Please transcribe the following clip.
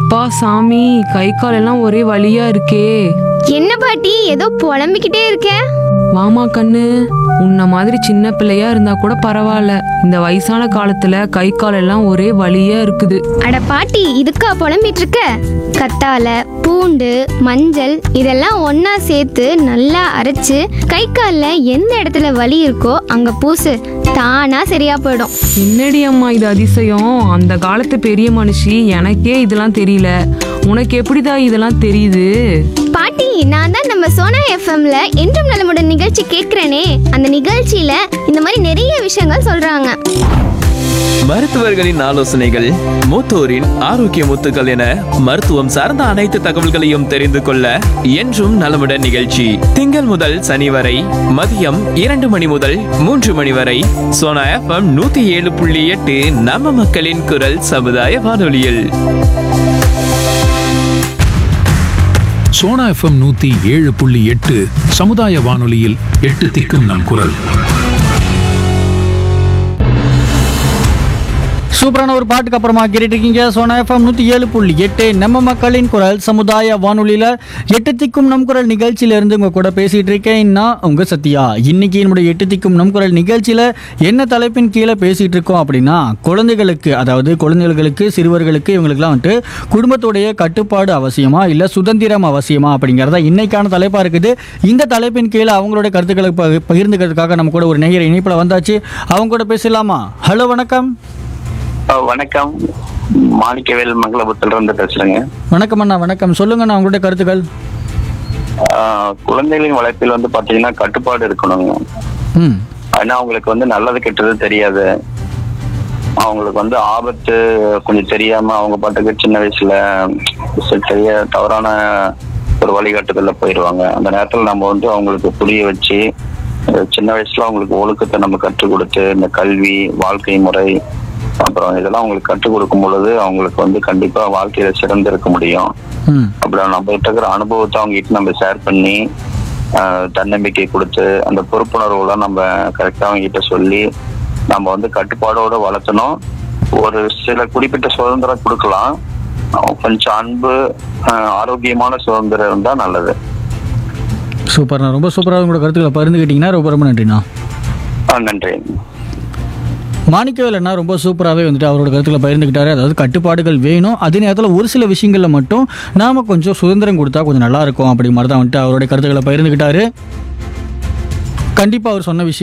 அப்பா சாமி கை கால் எல்லாம் ஒரே வலியா இருக்கே என்ன பாட்டி ஏதோ புலம்பிக்கிட்டே இருக்க வாமா கண்ணு உன்ன மாதிரி சின்ன பிள்ளையா இருந்தா கூட பரவாயில்ல இந்த வயசான காலத்துல கை கால் எல்லாம் ஒரே வலியா இருக்குது அட பாட்டி இதுக்கா புலம்பிட்டு இருக்க கத்தால பூண்டு மஞ்சள் இதெல்லாம் ஒண்ணா சேர்த்து நல்லா அரைச்சு கை காலில் எந்த இடத்துல வலி இருக்கோ அங்க பூசு தானா சரியா போயிடும் என்னடி அம்மா இது அதிசயம் அந்த காலத்து பெரிய மனுஷி எனக்கே இதெல்லாம் தெரியல உனக்கு எப்படிதான் இதெல்லாம் தெரியுது பாட்டி நான் தான் நம்ம சோனா எஃப்எம்ல என்றும் நலமுடன் நிகழ்ச்சி கேட்கிறேனே அந்த நிகழ்ச்சியில இந்த மாதிரி நிறைய விஷயங்கள் சொல்றாங்க மருத்துவர்களின் ஆலோசனைகள் மூத்தோரின் ஆரோக்கிய முத்துக்கள் என மருத்துவம் சார்ந்த அனைத்து தகவல்களையும் தெரிந்து கொள்ள என்றும் நலமுடன் நிகழ்ச்சி திங்கள் முதல் சனி வரை மதியம் இரண்டு மணி முதல் மூன்று மணி வரை சோனா எஃப்எம் நூத்தி ஏழு புள்ளி எட்டு நம்ம மக்களின் குரல் சமுதாய வானொலியில் சோனா எஃப்எம் நூத்தி ஏழு புள்ளி எட்டு சமுதாய வானொலியில் எட்டு திக்கும் நம் குரல் சூப்பரான ஒரு பாட்டுக்கு அப்புறமா கேட்டுட்டு இருக்கீங்க சோனா எஃப்எம் நூற்றி ஏழு புள்ளி எட்டு நம்ம மக்களின் குரல் சமுதாய வானொலியில் எட்டு திக்கும் நம் குரல் நிகழ்ச்சியிலேருந்து உங்கள் கூட பேசிகிட்டு இருக்கேன் நான் உங்கள் சத்யா இன்னைக்கு என்னுடைய எட்டு திக்கும் நம் குரல் நிகழ்ச்சியில் என்ன தலைப்பின் கீழே பேசிகிட்டு இருக்கோம் அப்படின்னா குழந்தைகளுக்கு அதாவது குழந்தைகளுக்கு சிறுவர்களுக்கு இவங்களுக்குலாம் வந்துட்டு குடும்பத்துடைய கட்டுப்பாடு அவசியமா இல்லை சுதந்திரம் அவசியமா அப்படிங்கிறதா இன்னைக்கான தலைப்பாக இருக்குது இந்த தலைப்பின் கீழே அவங்களோட கருத்துக்களை பகிர்- பகிர்ந்துக்கிறதுக்காக நம்ம கூட ஒரு நேயர் இணைப்பில் வந்தாச்சு அவங்க கூட பேசலாமா ஹலோ வணக்கம் ஆ, வணக்கம் மாணிக்கவேல் மங்களபுரத்துல இருந்து பேசுறேங்க வணக்கம் அண்ணா வணக்கம் சொல்லுங்க அண்ணா உங்களுடைய கருத்துக்கள் ஆ, குழந்தைகளின் வளர்ப்பில் வந்து பாத்தீங்கன்னா கட்டுப்பாடு இருக்கணுங்க ம் ஆனா அவங்களுக்கு வந்து நல்லது கெட்டது தெரியாது அவங்களுக்கு வந்து ஆபத்து கொஞ்சம் தெரியாம அவங்க பாட்டுக்கு சின்ன வயசுல ச- தெரிய தவறான ஒரு வழிகாட்டுதல்ல போயிடுவாங்க அந்த நேரத்துல நம்ம வந்து அவங்களுக்கு புரிய வச்சு அஹ், சின்ன வயசுல அவங்களுக்கு ஒழுக்கத்தை நம்ம கற்றுக் கொடுத்து இந்த கல்வி வாழ்க்கை முறை அப்புறம் இதெல்லாம் அவங்களுக்கு கற்றுக் கொடுக்கும் பொழுது அவங்களுக்கு வந்து கண்டிப்பா வாழ்க்கையில சிறந்து இருக்க முடியும் ம் அப்புறம் நம்ம கிட்ட இருக்கிற அனுபவத்தை அவங்க கிட்ட நம்ம ஷேர் பண்ணி ஆஹ், தன்னம்பிக்கை கொடுத்து அந்த பொறுப்புணர்வுலாம் நம்ம கரெக்டா அவங்க கிட்ட சொல்லி நம்ம வந்து கட்டுப்பாடோட வளர்த்தணும் ஒரு சில குறிப்பிட்ட சுதந்திரம் கொடுக்கலாம் அவங்க கொஞ்சம் அன்பு ஆஹ், ஆரோக்கியமான சுதந்திரம் இருந்தா நல்லது சூப்பர்ண்ணா ரொம்ப சூப்பராக உங்களோட கருத்துக்களை பகிர்ந்துக்கிட்டீங்கன்னா ரொம்ப ரொம்ப நன்றிண்ணா ஆஹ், நன்றி மாணிக்கவேல் அண்ணா ரொம்ப சூப்பராகவே வந்துட்டு அவரோட கருத்துக்களை பகிர்ந்துக்கிட்டாரு அதாவது கட்டுப்பாடுகள் வேணும் அதே நேரத்தில் ஒரு சில விஷயங்களில் மட்டும் நாம் கொஞ்சம் சுதந்திரம் கொடுத்தா கொஞ்சம் நல்லா இருக்கும் அப்படி மாதிரி தான் வந்துட்டு அவருடைய கருத்துக்களை பகிர்ந்துக்கிட்டாரு கண்டிப்பாக அவர் சொன்ன விஷயம்